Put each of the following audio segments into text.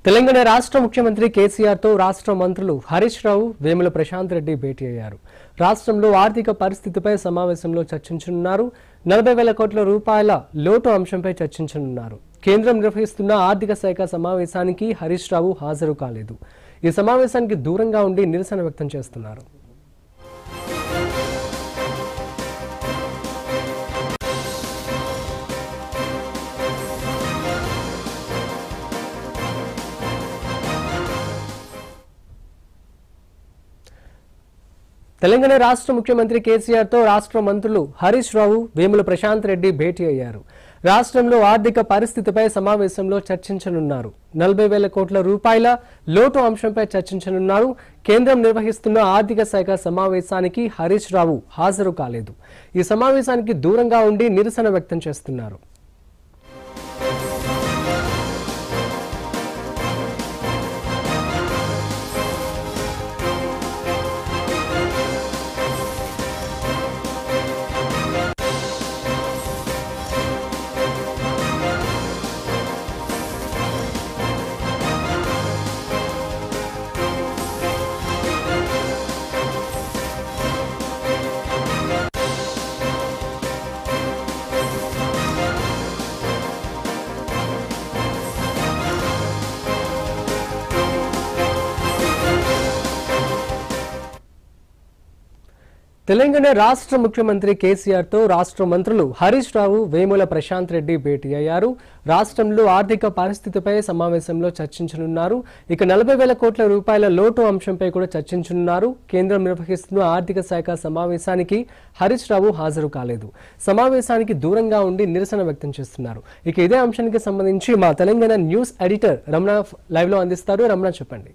తెలంగాణ రాష్ట్ర ముఖ్యమంత్రి కేసీఆర్ తో రాష్ట్ర మంత్రులు హరీష్ రావు వేముల ప్రశాంత్ రెడ్డి భేటీ అయ్యారు రాష్ట్రంలో ఆర్థిక పరిస్థితిపై సమావేశంలో చర్చించనున్నారు నలభై వేల కోట్ల రూపాయల లోటు అంశంపై చర్చించనున్నారు కేంద్రం నిర్వహిస్తున్న ఆర్థిక శాఖ సమావేశానికి హరీష్ రావు హాజరు కాలేదు ఈ సమావేశానికి దూరంగా ఉండి నిరసన వ్యక్తం చేస్తున్నారు తెలంగాణ రాష్ట్ర ముఖ్యమంత్రి కేసీఆర్ తో రాష్ట్ర మంత్రులు హరీష్ రావు వేముల ప్రశాంత్ రెడ్డి భేటీ అయ్యారు రాష్ట్రంలో ఆర్థిక పరిస్థితిపై సమావేశంలో చర్చించనున్నారు నలభై వేల కోట్ల రూపాయల లోటు అంశంపై చర్చించనున్నారు కేంద్రం నిర్వహిస్తున్న ఆర్థిక శాఖ సమావేశానికి హరీష్ రావు హాజరు కాలేదు ఈ సమావేశానికి దూరంగా ఉండి నిరసన వ్యక్తం చేస్తున్నారు తెలంగాణ రాష్ట్ర ముఖ్యమంత్రి కేసీఆర్ తో రాష్ట్ర మంత్రులు హరీష్ రావు వేముల ప్రశాంత్ రెడ్డి భేటీ అయ్యారు రాష్ట్రంలో ఆర్థిక పరిస్థితిపై సమావేశంలో చర్చించనున్నారు ఇక నలభై వేల కోట్ల రూపాయల లోటు అంశంపై కూడా చర్చించనున్నారు కేంద్రం నిర్వహిస్తున్న ఆర్థిక శాఖ సమావేశానికి హరీష్ రావు హాజరు కాలేదు సమావేశానికి దూరంగా ఉండి నిరసన వ్యక్తం చేస్తున్నారు ఇక ఇదే అంశానికి సంబంధించి మా Telangana news editor Ramana live లో అందిస్తారు రమణ చెప్పండి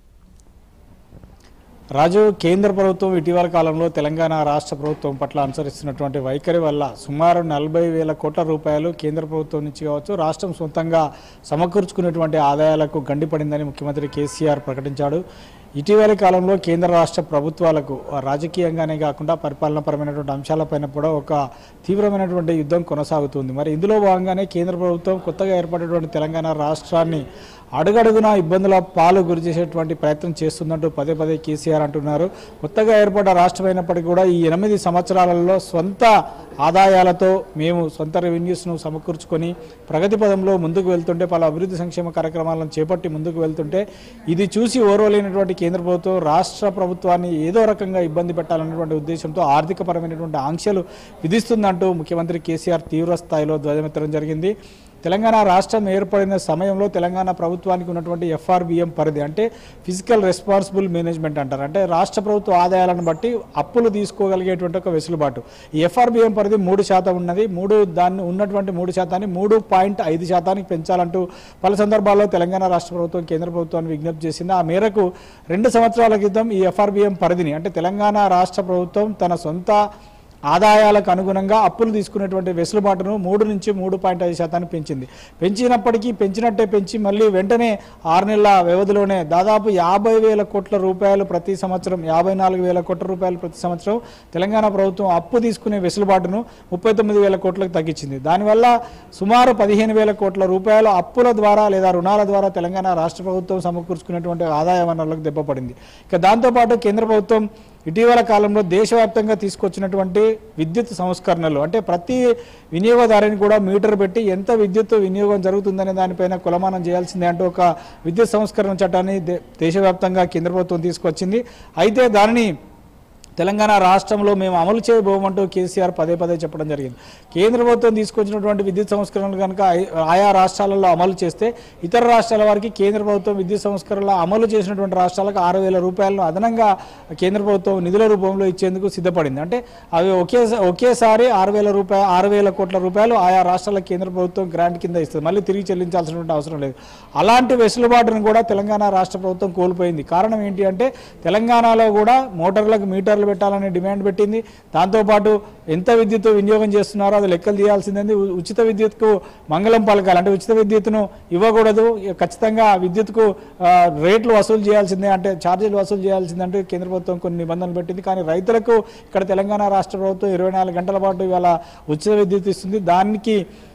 రాజు కేంద్ర ప్రభుత్వం ఇటీవల కాలంలో తెలంగాణ రాష్ట్ర ప్రభుత్వం పట్ల అనుసరిస్తున్నటువంటి వైఖరి వల్ల సుమారు నలభై వేల కోట్ల రూపాయలు కేంద్ర ప్రభుత్వం నుంచి కావచ్చు రాష్ట్రం సొంతంగా సమకూర్చుకున్నటువంటి ఆదాయాలకు గండిపడిందని ముఖ్యమంత్రి కేసీఆర్ ప్రకటించాడు ఇటీవలి కాలంలో కేంద్ర రాష్ట్ర ప్రభుత్వాలకు రాజకీయంగానే కాకుండా పరిపాలనాపరమైనటువంటి అంశాలపైన కూడా ఒక తీవ్రమైనటువంటి యుద్ధం కొనసాగుతుంది మరి ఇందులో భాగంగానే కేంద్ర ప్రభుత్వం కొత్తగా ఏర్పడినటువంటి తెలంగాణ రాష్ట్రాన్ని అడుగడుగున ఇబ్బందుల పాలు గురి చేసేటువంటి ప్రయత్నం చేస్తుందంటూ పదే పదే కేసీఆర్ అంటున్నారు కొత్తగా ఏర్పడ్డ రాష్ట్రమైనప్పటికీ కూడా ఈ ఎనిమిది సంవత్సరాలలో సొంత ఆదాయాలతో మేము సొంత రెవెన్యూస్ను సమకూర్చుకొని ప్రగతి పదంలో ముందుకు వెళ్తుంటే పలు అభివృద్ధి సంక్షేమ కార్యక్రమాలను చేపట్టి ముందుకు వెళ్తుంటే ఇది చూసి ఓర్వలేనటువంటి కేంద్ర ప్రభుత్వం రాష్ట్ర ప్రభుత్వాన్ని ఏదో రకంగా ఇబ్బంది పెట్టాలన్నటువంటి ఉద్దేశంతో ఆర్థికపరమైనటువంటి ఆంక్షలు విధిస్తుందంటూ ముఖ్యమంత్రి కేసీఆర్ తీవ్ర స్థాయిలో ధ్వజమెత్తడం జరిగింది తెలంగాణ రాష్ట్రం ఏర్పడిన సమయంలో తెలంగాణ ప్రభుత్వానికి ఉన్నటువంటి ఎఫ్ఆర్బిఎం పరిధి అంటే ఫిజికల్ రెస్పాన్సిబుల్ మేనేజ్మెంట్ అంటారు అంటే రాష్ట్ర ప్రభుత్వ ఆదాయాలను బట్టి అప్పులు తీసుకోగలిగేటువంటి ఒక వెసులుబాటు ఈ ఎఫ్ఆర్బిఎం పరిధి మూడు శాతం ఉన్నది మూడు దాన్ని ఉన్నటువంటి మూడు శాతాన్ని మూడు పాయింట్ ఐదు శాతానికి పెంచాలంటూ పలు సందర్భాల్లో తెలంగాణ రాష్ట్ర ప్రభుత్వం కేంద్ర ప్రభుత్వాన్ని విజ్ఞప్తి చేసింది ఆ మేరకు రెండు సంవత్సరాల క్రితం ఈ ఎఫ్ఆర్బిఎం పరిధిని అంటే తెలంగాణ రాష్ట్ర ప్రభుత్వం తన సొంత ఆదాయాలకు అనుగుణంగా అప్పులు తీసుకునేటువంటి వెసులుబాటును మూడు నుంచి మూడు పాయింట్ ఐదు శాతాన్ని పెంచింది పెంచినప్పటికీ పెంచినట్టే పెంచి మళ్ళీ వెంటనే ఆరు నెలల వ్యవధిలోనే దాదాపు యాభై వేల కోట్ల రూపాయలు ప్రతి సంవత్సరం యాభై నాలుగు వేల కోట్ల రూపాయలు ప్రతి సంవత్సరం తెలంగాణ ప్రభుత్వం అప్పు తీసుకునే వెసులుబాటును ముప్పై తొమ్మిది వేల కోట్లకు తగ్గించింది దానివల్ల సుమారు పదిహేను వేల కోట్ల రూపాయలు అప్పుల ద్వారా లేదా రుణాల ద్వారా తెలంగాణ రాష్ట్ర ప్రభుత్వం సమకూర్చుకునేటువంటి ఆదాయ వనరులకు దెబ్బపడింది ఇక దాంతోపాటు కేంద్ర ప్రభుత్వం ఇటీవల కాలంలో దేశవ్యాప్తంగా తీసుకొచ్చినటువంటి విద్యుత్ సంస్కరణలు అంటే ప్రతి వినియోగదారుని కూడా మీటర్ పెట్టి ఎంత విద్యుత్ వినియోగం జరుగుతుందనే దానిపైన కులమానం చేయాల్సిందే అంటూ ఒక విద్యుత్ సంస్కరణ చట్టాన్ని దే- దేశవ్యాప్తంగా కేంద్ర ప్రభుత్వం తీసుకొచ్చింది అయితే దానిని తెలంగాణ రాష్ట్రంలో మేము అమలు చేయబోమంటూ కేసీఆర్ పదే పదే చెప్పడం జరిగింది కేంద్ర ప్రభుత్వం తీసుకొచ్చినటువంటి విద్యుత్ సంస్కరణలు కనుక ఐ- ఆయా రాష్ట్రాలలో అమలు చేస్తే ఇతర రాష్ట్రాల వారికి కేంద్ర ప్రభుత్వం విద్యుత్ సంస్కరణలు అమలు చేసినటువంటి రాష్ట్రాలకు ఆరు వేల రూపాయలను అదనంగా కేంద్ర ప్రభుత్వం నిధుల రూపంలో ఇచ్చేందుకు సిద్ధపడింది అంటే అవి ఒకే ఒకేసారి ఆరు వేల రూపాయలు ఆరు వేల కోట్ల రూపాయలు ఆయా రాష్ట్రాలకు కేంద్ర ప్రభుత్వం గ్రాంట్ కింద ఇస్తుంది మళ్ళీ తిరిగి చెల్లించాల్సినటువంటి అవసరం లేదు అలాంటి వెసులుబాటును కూడా తెలంగాణ రాష్ట్ర ప్రభుత్వం కోల్పోయింది కారణం ఏంటి అంటే తెలంగాణలో కూడా మోటార్లకు మీటర్లు పెట్టాలని డిమాండ్ పెట్టింది దాంతోపాటు ఎంత విద్యుత్ వినియోగం చేస్తున్నారో అది లెక్కలు తీయాల్సిందే ఉ- ఉచిత విద్యుత్కు మంగళం పలకాలి అంటే ఉచిత విద్యుత్తును ఇవ్వకూడదు ఇక ఖచ్చితంగా ఆ విద్యుత్కు ఆ, రేట్లు వసూలు చేయాల్సిందే అంటే ఛార్జీలు వసూలు చేయాల్సిందే అంటే కేంద్ర ప్రభుత్వం కొన్ని నిబంధనలు పెట్టింది కానీ రైతులకు ఇక్కడ తెలంగాణ రాష్ట్ర ప్రభుత్వం ఇరవై నాలుగు గంటల పాటు ఇవాళ ఉచిత విద్యుత్ ఇస్తుంది దానికి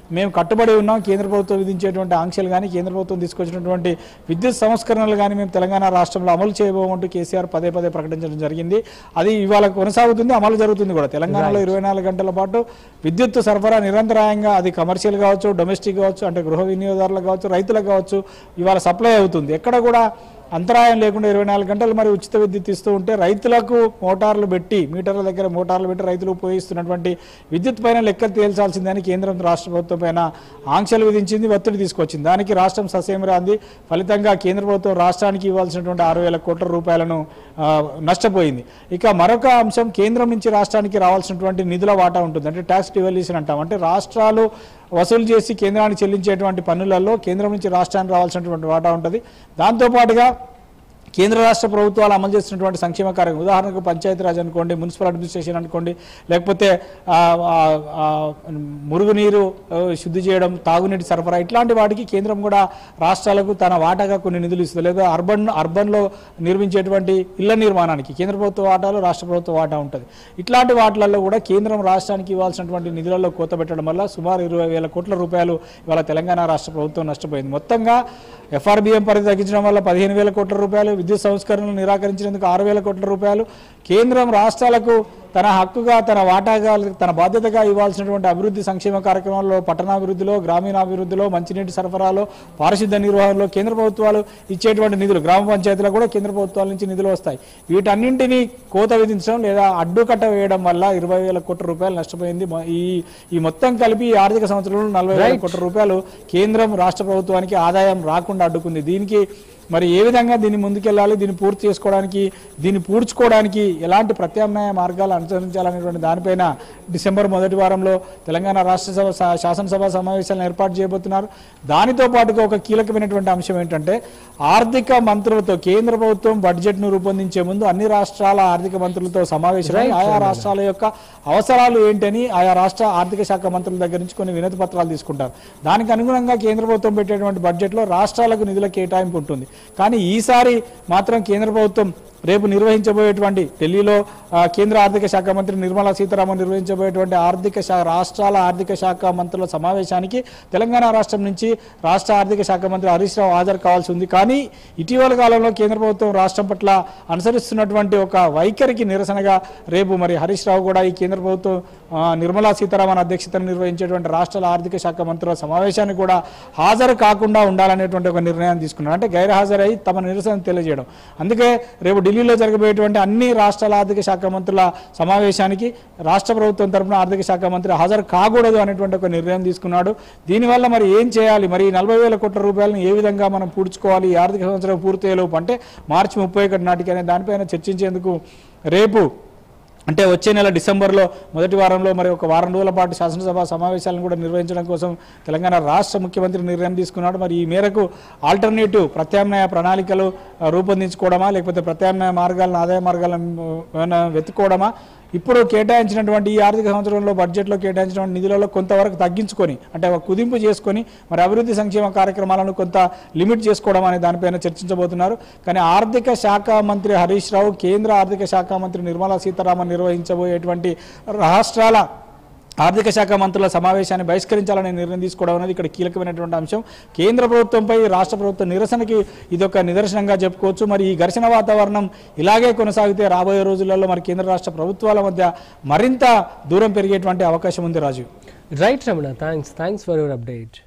మేము కట్టుబడి ఉన్నాం కేంద్ర ప్రభుత్వం విధించేటువంటి ఆంక్షలు కానీ కేంద్ర ప్రభుత్వం తీసుకొచ్చినటువంటి విద్యుత్ సంస్కరణలు కానీ మేము తెలంగాణ రాష్ట్రంలో అమలు చేయబోమంటూ కేసీఆర్ పదే పదే ప్రకటించడం జరిగింది అది ఇవాళ కొనసాగుతుంది అమలు జరుగుతుంది కూడా తెలంగాణలో ఇరవై నాలుగు గంటల పాటు విద్యుత్ సరఫరా నిరంతరాయంగా అది కమర్షియల్ కావచ్చు డొమెస్టిక్ కావచ్చు అంటే గృహ వినియోగదారులకు కావచ్చు రైతులకు కావచ్చు ఇవాళ సప్లై అవుతుంది ఎక్కడ కూడా అంతరాయం లేకుండా ఇరవై నాలుగు గంటలు మరి ఉచిత విద్యుత్ ఇస్తూ ఉంటే రైతులకు మోటార్లు పెట్టి మీటర్ల దగ్గర మోటార్లు పెట్టి రైతులు ఉపయోగిస్తున్నటువంటి విద్యుత్ పైన లెక్క తేల్చాల్సిందని కేంద్రం రాష్ట్ర ప్రభుత్వం పైన ఆంక్షలు విధించింది ఒత్తిడి తీసుకొచ్చింది దానికి రాష్ట్రం ససేమిరాంది ఫలితంగా కేంద్ర ప్రభుత్వం రాష్ట్రానికి ఇవ్వాల్సినటువంటి ఆరు వేల కోట్ల రూపాయలను ఆ, నష్టపోయింది ఇక మరొక అంశం కేంద్రం నుంచి రాష్ట్రానికి రావాల్సినటువంటి నిధుల వాటా ఉంటుంది అంటే ట్యాక్స్ డివల్యూషన్ అంటాం అంటే రాష్ట్రాలు వసూలు చేసి కేంద్రానికి చెల్లించేటువంటి పన్నులలో కేంద్రం నుంచి రాష్ట్రానికి రావాల్సినటువంటి వాటా ఉంటుంది దాంతోపాటుగా కేంద్ర రాష్ట్ర ప్రభుత్వాలు అమలు చేస్తున్నటువంటి సంక్షేమ కార్యక్రమం ఉదాహరణకు పంచాయతీరాజ్ అనుకోండి మున్సిపల్ అడ్మినిస్ట్రేషన్ అనుకోండి లేకపోతే ఆ, ఆ, ఆ, మురుగునీరు ఆ, శుద్ధి చేయడం తాగునీటి సరఫరా ఇట్లాంటి వాటికి కేంద్రం కూడా రాష్ట్రాలకు తన వాటాగా కొన్ని నిధులు ఇస్తుంది లేదా అర్బన్ అర్బన్లో నిర్మించేటువంటి ఇళ్ల నిర్మాణానికి కేంద్ర ప్రభుత్వ వాటాలు రాష్ట్ర ప్రభుత్వ వాటా ఉంటుంది ఇట్లాంటి వాటిలలో కూడా కేంద్రం రాష్ట్రానికి ఇవ్వాల్సినటువంటి నిధులలో కోత పెట్టడం వల్ల సుమారు ఇరవై వేల కోట్ల రూపాయలు ఇవాళ తెలంగాణ రాష్ట్ర ప్రభుత్వం నష్టపోయింది మొత్తంగా ఎఫ్ఆర్బిఎం పరిధి తగ్గించడం వల్ల పదిహేను వేల కోట్ల రూపాయలు విద్యుత్ సంస్కరణలు నిరాకరించినందుకు ఆరు వేల కోట్ల రూపాయలు కేంద్రం రాష్ట్రాలకు తన హక్కుగా తన వాటాగా తన బాధ్యతగా ఇవ్వాల్సినటువంటి అభివృద్ధి సంక్షేమ కార్యక్రమాల్లో పట్టణాభివృద్ధిలో గ్రామీణాభివృద్ధిలో మంచినీటి సరఫరాలో పారిశుద్ధ నిర్వహణలో కేంద్ర ప్రభుత్వాలు ఇచ్చేటువంటి నిధులు గ్రామ పంచాయతీలకు కూడా కేంద్ర ప్రభుత్వాల నుంచి నిధులు వస్తాయి వీటన్నింటినీ కోత విధించడం లేదా అడ్డుకట్ట వేయడం వల్ల ఇరవై వేల కోట్ల రూపాయలు నష్టపోయింది మొ- ఈ ఈ మొత్తం కలిపి ఈ ఆర్థిక సంవత్సరంలో నలభై వేల కోట్ల రూపాయలు కేంద్రం రాష్ట్ర ప్రభుత్వానికి ఆదాయం రాకుండా అడ్డుకుంది దీనికి మరి ఏ విధంగా దీన్ని ముందుకెళ్ళాలి దీన్ని పూర్తి చేసుకోవడానికి దీన్ని పూడ్చుకోవడానికి ఎలాంటి ప్రత్యామ్నాయ మార్గాలు అనుసరించాలనేటువంటి దానిపైన డిసెంబర్ మొదటి వారంలో తెలంగాణ రాష్ట్ర సభ శా- శాసనసభ సమావేశాలను ఏర్పాటు చేయబోతున్నారు దానితో పాటుగా ఒక కీలకమైనటువంటి అంశం ఏంటంటే ఆర్థిక మంత్రులతో కేంద్ర ప్రభుత్వం బడ్జెట్ను రూపొందించే ముందు అన్ని రాష్ట్రాల ఆర్థిక మంత్రులతో సమావేశమై ఆయా రాష్ట్రాల యొక్క అవసరాలు ఏంటని ఆయా రాష్ట్ర ఆర్థిక శాఖ మంత్రుల దగ్గర నుంచి కొన్ని వినతి పత్రాలు తీసుకుంటారు దానికి అనుగుణంగా కేంద్ర ప్రభుత్వం పెట్టేటువంటి బడ్జెట్లో రాష్ట్రాలకు నిధుల కేటాయింపు ఉంటుంది కానీ ఈసారి మాత్రం కేంద్ర ప్రభుత్వం రేపు నిర్వహించబోయేటువంటి ఢిల్లీలో ఆ, కేంద్ర ఆర్థిక శాఖ మంత్రి నిర్మలా సీతారామన్ నిర్వహించబోయేటువంటి ఆర్థిక శాఖ రాష్ట్రాల ఆర్థిక శాఖ మంత్రుల సమావేశానికి తెలంగాణ రాష్ట్రం నుంచి రాష్ట్ర ఆర్థిక శాఖ మంత్రి హరీష్ రావు హాజరు కావాల్సి ఉంది కానీ ఇటీవల కాలంలో కేంద్ర ప్రభుత్వం రాష్ట్రం పట్ల అనుసరిస్తున్నటువంటి ఒక వైఖరికి నిరసనగా రేపు మరి హరీష్ రావు కూడా ఈ కేంద్ర ప్రభుత్వం ఆ, నిర్మలా సీతారామన్ అధ్యక్షతన నిర్వహించేటువంటి రాష్ట్రాల ఆర్థిక శాఖ మంత్రుల సమావేశానికి కూడా హాజరు కాకుండా ఉండాలనేటువంటి ఒక నిర్ణయం తీసుకున్నారు అంటే గైర్హాజరై తమ నిరసన తెలియజేయడం అందుకే రేపు ఢిల్లీలో జరగబోయేటువంటి అన్ని రాష్ట్రాల ఆర్థిక శాఖ మంత్రుల సమావేశానికి రాష్ట్ర ప్రభుత్వం తరపున ఆర్థిక శాఖ మంత్రి హాజరు కాకూడదు అనేటువంటి ఒక నిర్ణయం తీసుకున్నాడు దీనివల్ల మరి ఏం చేయాలి మరి ఈ నలభై వేల కోట్ల రూపాయలను ఏ విధంగా మనం పూడ్చుకోవాలి ఈ ఆర్థిక సంవత్సరం పూర్తయ్యేలోపు అంటే మార్చి ముప్పై ఒకటి నాటికి అనే దానిపైన చర్చించేందుకు రేపు అంటే వచ్చే నెల డిసెంబర్లో మొదటి వారంలో మరి ఒక వారం రోజుల పాటు శాసనసభ సమావేశాలను కూడా నిర్వహించడం కోసం తెలంగాణ రాష్ట్ర ముఖ్యమంత్రి నిర్ణయం తీసుకున్నాడు మరి ఈ మేరకు ఆల్టర్నేటివ్ ప్రత్యామ్నాయ ప్రణాళికలు ఆ, రూపొందించుకోవడమా లేకపోతే ప్రత్యామ్నాయ మార్గాలను ఆదాయ మార్గాలను ఆ, ఏమైనా వెతుక్కోవడమా ఇప్పుడు కేటాయించినటువంటి ఈ ఆర్థిక సంవత్సరంలో బడ్జెట్లో కేటాయించినటువంటి నిధులలో కొంతవరకు తగ్గించుకొని అంటే ఒక కుదింపు చేసుకొని మరి అభివృద్ధి సంక్షేమ కార్యక్రమాలను కొంత లిమిట్ చేసుకోవడం అనే దానిపైన చర్చించబోతున్నారు కానీ ఆర్థిక శాఖ మంత్రి హరీష్ రావు కేంద్ర ఆర్థిక శాఖ మంత్రి నిర్మలా సీతారామన్ నిర్వహించబోయేటువంటి రాష్ట్రాల ఆర్థిక శాఖ మంత్రుల సమావేశాన్ని బహిష్కరించాలనే నిర్ణయం తీసుకోవడం అనేది ఇక్కడ కీలకమైనటువంటి అంశం కేంద్ర ప్రభుత్వంపై రాష్ట్ర ప్రభుత్వం నిరసనకి ఇదొక నిదర్శనంగా చెప్పుకోవచ్చు మరి ఈ ఘర్షణ వాతావరణం ఇలాగే కొనసాగితే రాబోయే రోజులలో మరి కేంద్ర రాష్ట్ర ప్రభుత్వాల మధ్య మరింత దూరం పెరిగేటువంటి అవకాశం ఉంది Raju right Ramana thanks thanks for your update